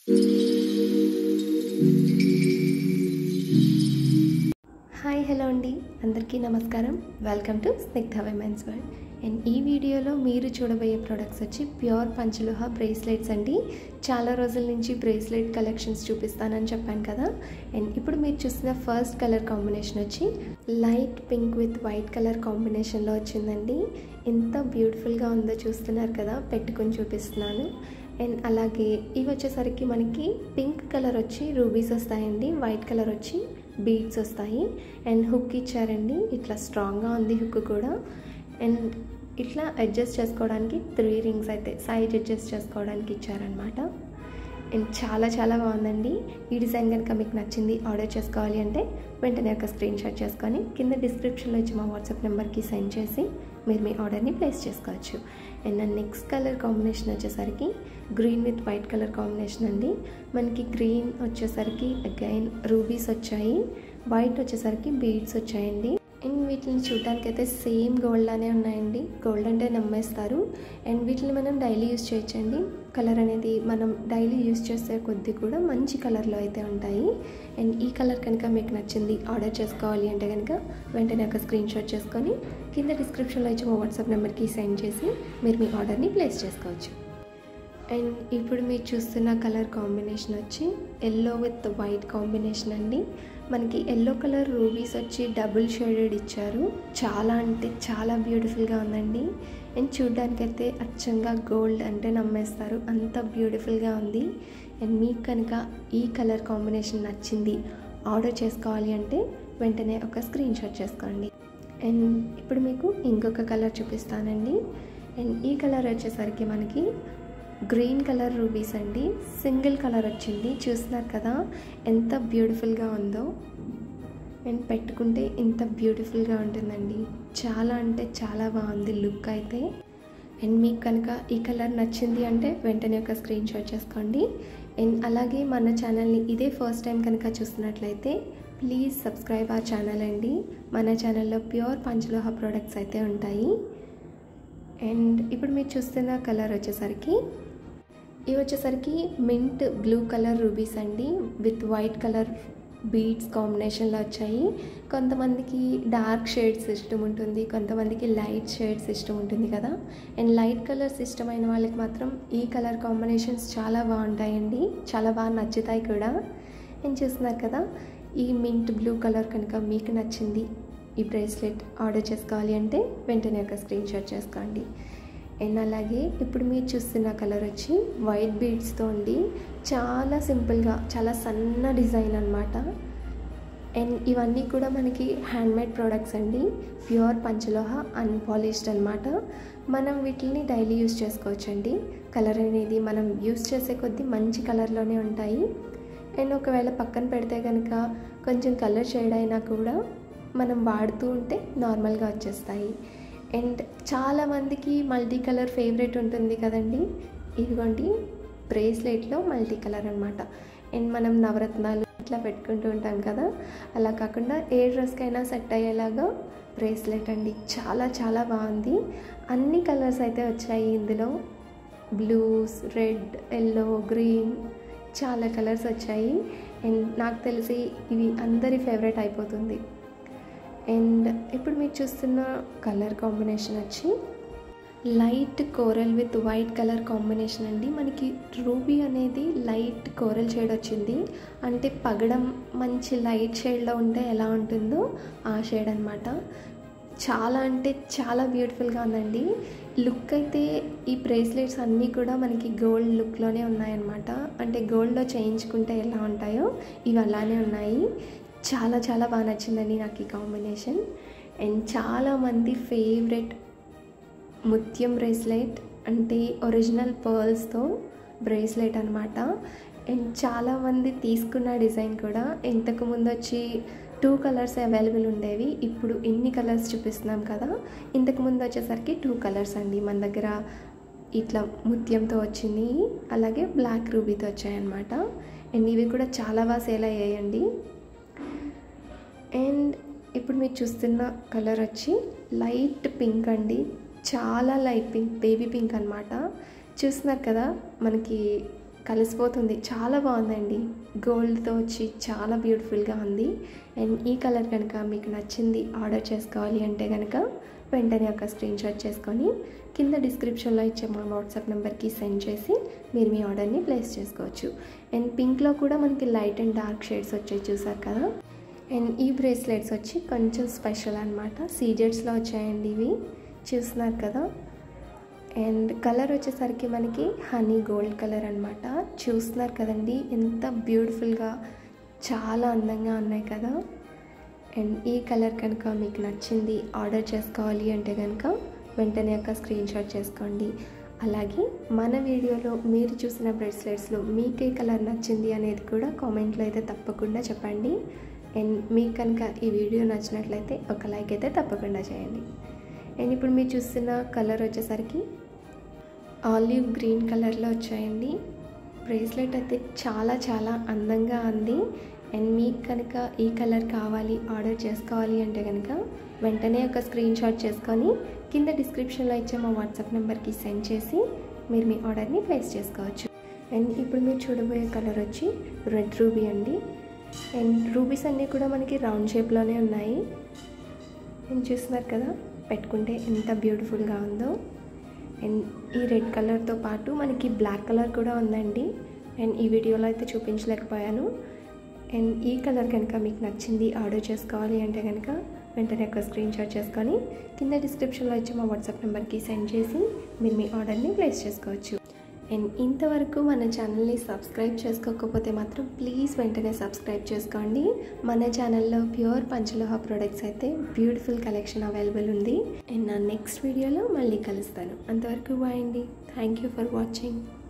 hi hello అండి అందరికీ నమస్కారం welcome to Snigdha women's world and ఈ వీడియోలో మీరు చూడబోయే ప్రొడక్ట్స్ వచ్చి ప్యూర్ పంచలోహ బ్రేస్లెట్స్ అండి చాలా రోజుల నుంచి బ్రేస్లెట్ కలెక్షన్స్ చూపిస్తానని చెప్పాను కదా అండ్ ఇప్పుడు మీరు చూసిన ఫస్ట్ కలర్ కాంబినేషన్ వచ్చి light pink with white colour కాంబినేషన్లో వచ్చిందండి ఎంత బ్యూటిఫుల్గా ఉందో చూస్తున్నారు కదా పెట్టుకొని చూపిస్తున్నాను అండ్ అలాగే ఇవి వచ్చేసరికి మనకి పింక్ కలర్ వచ్చి రూబీస్ వస్తాయండి వైట్ కలర్ వచ్చి బీడ్స్ వస్తాయి అండ్ హుక్ ఇచ్చారండి ఇట్లా స్ట్రాంగ్గా ఉంది హుక్ కూడా అండ్ ఇట్లా అడ్జస్ట్ చేసుకోవడానికి త్రీ రింగ్స్ అయితే సైడ్ అడ్జస్ట్ చేసుకోవడానికి ఇచ్చారనమాట అండ్ చాలా చాలా బాగుందండి ఈ డిజైన్ కనుక మీకు నచ్చింది ఆర్డర్ చేసుకోవాలి అంటే వెంటనే ఒక స్క్రీన్ షాట్ చేసుకొని కింద డిస్క్రిప్షన్లో ఇచ్చి మా వాట్సాప్ నెంబర్కి సెండ్ చేసి మీరు మీ ఆర్డర్ని ప్లేస్ చేసుకోవచ్చు అండ్ నా నెక్స్ట్ కలర్ కాంబినేషన్ వచ్చేసరికి green with white colour combination అండి మనకి గ్రీన్ వచ్చేసరికి అగైన్ రూబీస్ వచ్చాయి వైట్ వచ్చేసరికి బీడ్స్ వచ్చాయండి అండ్ వీటిని చూడడానికి అయితే సేమ్ గోల్డ్ లానే ఉన్నాయండి గోల్డ్ అంటే నమ్మేస్తారు అండ్ వీటిని మనం డైలీ యూస్ చేయొచ్చండి కలర్ అనేది మనం డైలీ యూస్ చేసే కొద్దీ కూడా మంచి కలర్లో అయితే ఉంటాయి అండ్ ఈ కలర్ కనుక మీకు నచ్చింది ఆర్డర్ చేసుకోవాలి అంటే కనుక వెంటనే ఒక స్క్రీన్ షాట్ చేసుకొని కింద డిస్క్రిప్షన్లో ఇచ్చి మా వాట్సాప్ నెంబర్కి సెండ్ చేసి మీరు మీ ఆర్డర్ని ప్లేస్ చేసుకోవచ్చు అండ్ ఇప్పుడు మీరు చూస్తున్న కలర్ కాంబినేషన్ వచ్చి ఎల్లో విత్ వైట్ కాంబినేషన్ అండి మనకి ఎల్లో కలర్ రూబీస్ వచ్చి డబుల్ షేడెడ్ ఇచ్చారు చాలా అంటే చాలా బ్యూటిఫుల్గా ఉందండి అండ్ చూడ్డానికైతే అచ్చంగా గోల్డ్ అంటే నమ్మేస్తారు అంత బ్యూటిఫుల్గా ఉంది అండ్ మీకు కనుక ఈ కలర్ కాంబినేషన్ నచ్చింది ఆర్డర్ చేసుకోవాలి అంటే వెంటనే ఒక స్క్రీన్ షాట్ చేసుకోండి అండ్ ఇప్పుడు మీకు ఇంకొక కలర్ చూపిస్తానండి అండ్ ఈ కలర్ వచ్చేసరికి మనకి గ్రీన్ కలర్ రూబీస్ అండి సింగిల్ కలర్ వచ్చింది చూస్తున్నారు కదా ఎంత బ్యూటిఫుల్గా ఉందో అండ్ పెట్టుకుంటే ఇంత బ్యూటిఫుల్గా ఉంటుందండి చాలా అంటే చాలా బాగుంది లుక్ అయితే అండ్ మీకు కనుక ఈ కలర్ నచ్చింది అంటే వెంటనే ఒక స్క్రీన్ షాట్ చేసుకోండి అండ్ అలాగే మన ఛానల్ని ఇదే ఫస్ట్ టైం కనుక చూస్తున్నట్లయితే ప్లీజ్ సబ్స్క్రైబ్ ఆ ఛానల్ అండి మన ఛానల్లో ప్యూర్ పంచలోహ ప్రోడక్ట్స్ అయితే ఉంటాయి అండ్ ఇప్పుడు మీరు చూస్తున్న కలర్ వచ్చేసరికి ఇవి వచ్చేసరికి మింట్ బ్లూ కలర్ రూబీస్ అండి విత్ వైట్ కలర్ బీడ్స్ కాంబినేషన్లో వచ్చాయి కొంతమందికి డార్క్ షేడ్స్ ఇష్టం ఉంటుంది కొంతమందికి లైట్ షేడ్స్ ఇష్టం ఉంటుంది కదా అండ్ లైట్ కలర్స్ ఇష్టమైన వాళ్ళకి మాత్రం ఈ కలర్ కాంబినేషన్స్ చాలా బాగుంటాయండి చాలా బాగా నచ్చుతాయి కూడా నేను చూస్తున్నారు కదా ఈ మింట్ బ్లూ కలర్ కనుక మీకు నచ్చింది ఈ బ్రేస్లెట్ ఆర్డర్ చేసుకోవాలి అంటే వెంటనే ఒక స్క్రీన్ షాట్ చేసుకోండి అండ్ అలాగే ఇప్పుడు మీరు చూస్తున్న కలర్ వచ్చి వైట్ బీడ్స్తో ఉండి చాలా సింపుల్గా చాలా సన్న డిజైన్ అనమాట అండ్ ఇవన్నీ కూడా మనకి హ్యాండ్మేడ్ ప్రోడక్ట్స్ అండి ప్యూర్ పంచలోహ అన్పాలిష్డ్ అనమాట మనం వీటిని డైలీ యూస్ చేసుకోవచ్చండి కలర్ అనేది మనం యూస్ చేసే కొద్దీ మంచి కలర్లోనే ఉంటాయి అండ్ ఒకవేళ పక్కన పెడితే కనుక కొంచెం కలర్ షేడ్ అయినా కూడా మనం వాడుతూ ఉంటే నార్మల్గా వచ్చేస్తాయి అండ్ చాలామందికి మల్టీ కలర్ ఫేవరెట్ ఉంటుంది కదండి ఇదిగోండి బ్రేస్లెట్లో మల్టీ కలర్ అనమాట అండ్ మనం నవరత్నాలు ఇట్లా పెట్టుకుంటూ ఉంటాం కదా అలా కాకుండా ఏ డ్రెస్కైనా సెట్ అయ్యేలాగా బ్రేస్లెట్ అండి చాలా చాలా బాగుంది అన్ని కలర్స్ అయితే వచ్చాయి ఇందులో బ్లూస్ రెడ్ ఎల్లో గ్రీన్ చాలా కలర్స్ వచ్చాయి అండ్ నాకు తెలిసి ఇవి అందరి ఫేవరెట్ అయిపోతుంది అండ్ ఇప్పుడు మీరు చూస్తున్న కలర్ కాంబినేషన్ వచ్చి light coral with white colour combination అండి మనకి రూబీ అనేది లైట్ కోరల్ షేడ్ వచ్చింది అంటే పగడం మంచి లైట్ షేడ్లో ఉంటే ఎలా ఉంటుందో ఆ షేడ్ అనమాట చాలా అంటే చాలా బ్యూటిఫుల్గా ఉందండి లుక్ అయితే ఈ బ్రేస్లెట్స్ అన్నీ కూడా మనకి గోల్డ్ లుక్లోనే ఉన్నాయన్నమాట అంటే గోల్డ్లో చేయించుకుంటే ఎలా ఉంటాయో ఇవి అలానే ఉన్నాయి చాలా చాలా బాగా నచ్చిందండి నాకు ఈ కాంబినేషన్ అండ్ చాలామంది ఫేవరెట్ ముత్యం బ్రేస్లెట్ అంటే ఒరిజినల్ పర్ల్స్తో బ్రేస్లెట్ అనమాట అండ్ చాలామంది తీసుకున్న డిజైన్ కూడా ఇంతకు ముందు వచ్చి టూ కలర్స్ అవైలబుల్ ఉండేవి ఇప్పుడు ఇన్ని కలర్స్ చూపిస్తున్నాం కదా ఇంతకు ముందు వచ్చేసరికి టూ కలర్స్ అండి మన దగ్గర ఇట్లా ముత్యంతో వచ్చింది అలాగే బ్లాక్ రూబీతో వచ్చాయన్నమాట అండ్ ఇవి కూడా చాలా బాగా సేల్ అయ్యాయండి అండ్ ఇప్పుడు మీరు చూస్తున్న కలర్ వచ్చి లైట్ పింక్ అండి చాలా లైట్ పింక్ బేబీ పింక్ అనమాట చూస్తున్నారు కదా మనకి కలిసిపోతుంది చాలా బాగుందండి గోల్డ్తో వచ్చి చాలా బ్యూటిఫుల్గా ఉంది అండ్ ఈ కలర్ కనుక మీకు నచ్చింది ఆర్డర్ చేసుకోవాలి అంటే కనుక వెంటనే ఒక స్క్రీన్ షాట్ చేసుకొని కింద డిస్క్రిప్షన్లో ఇచ్చే మా వాట్సాప్ నెంబర్కి సెండ్ చేసి మీరు మీ ఆర్డర్ని ప్లేస్ చేసుకోవచ్చు అండ్ పింక్లో కూడా మనకి లైట్ అండ్ డార్క్ షేడ్స్ వచ్చాయి చూసారు కదా అండ్ ఈ బ్రేస్లెట్స్ వచ్చి కొంచెం స్పెషల్ అనమాట సీజెట్స్లో వచ్చాయండి ఇవి చూస్తున్నారు కదా అండ్ కలర్ వచ్చేసరికి మనకి హనీ గోల్డ్ కలర్ అనమాట చూస్తున్నారు కదండి ఎంత బ్యూటిఫుల్గా చాలా అందంగా ఉన్నాయి కదా అండ్ ఈ కలర్ కనుక మీకు నచ్చింది ఆర్డర్ చేసుకోవాలి అంటే కనుక వెంటనే ఒక స్క్రీన్ షాట్ చేసుకోండి అలాగే మన వీడియోలో మీరు చూసిన బ్రేస్లెట్స్లో మీకు ఏ కలర్ నచ్చింది అనేది కూడా కామెంట్లో అయితే తప్పకుండా చెప్పండి అండ్ మీకు కనుక ఈ వీడియో నచ్చినట్లయితే ఒక లైక్ అయితే తప్పకుండా చేయండి అండ్ ఇప్పుడు మీరు చూస్తున్న కలర్ వచ్చేసరికి ఆలివ్ గ్రీన్ కలర్లో వచ్చాయండి బ్రేస్లెట్ అయితే చాలా చాలా అందంగా ఉంది అండ్ మీకు కనుక ఈ కలర్ కావాలి ఆర్డర్ చేసుకోవాలి అంటే కనుక వెంటనే ఒక స్క్రీన్ షాట్ చేసుకొని కింద డిస్క్రిప్షన్లో ఇచ్చే మా వాట్సాప్ నెంబర్కి సెండ్ చేసి మీరు మీ ఆర్డర్ని ప్లేస్ చేసుకోవచ్చు అండ్ ఇప్పుడు మీరు చూడబోయే కలర్ వచ్చి రెడ్ రూబీ అండి అండ్ రూబీస్ అన్నీ కూడా మనకి రౌండ్ షేప్లోనే ఉన్నాయి నేను చూస్తున్నారు కదా పెట్టుకుంటే ఎంత బ్యూటిఫుల్గా ఉందో అండ్ ఈ రెడ్ కలర్తో పాటు మనకి బ్లాక్ కలర్ కూడా ఉందండి అండ్ ఈ వీడియోలో అయితే చూపించలేకపోయాను అండ్ ఈ కలర్ కనుక మీకు నచ్చింది ఆర్డర్ చేసుకోవాలి అంటే కనుక వెంటనే ఒక స్క్రీన్ షాట్ చేసుకొని కింద డిస్క్రిప్షన్లో ఇచ్చి మా వాట్సాప్ నెంబర్కి సెండ్ చేసి మీరు మీ ఆర్డర్ని ప్లేస్ చేసుకోవచ్చు అండ్ ఇంతవరకు మన ఛానల్ని సబ్స్క్రైబ్ చేసుకోకపోతే మాత్రం ప్లీజ్ వెంటనే సబ్స్క్రైబ్ చేసుకోండి మన ఛానల్లో ప్యూర్ పంచలోహ ప్రొడక్ట్స్ అయితే బ్యూటిఫుల్ కలెక్షన్ అవైలబుల్ ఉంది అండ్ నా నెక్స్ట్ వీడియోలో మళ్ళీ కలుస్తాను అంతవరకు బాయ్ అండి థ్యాంక్ యూ ఫర్ వాచింగ్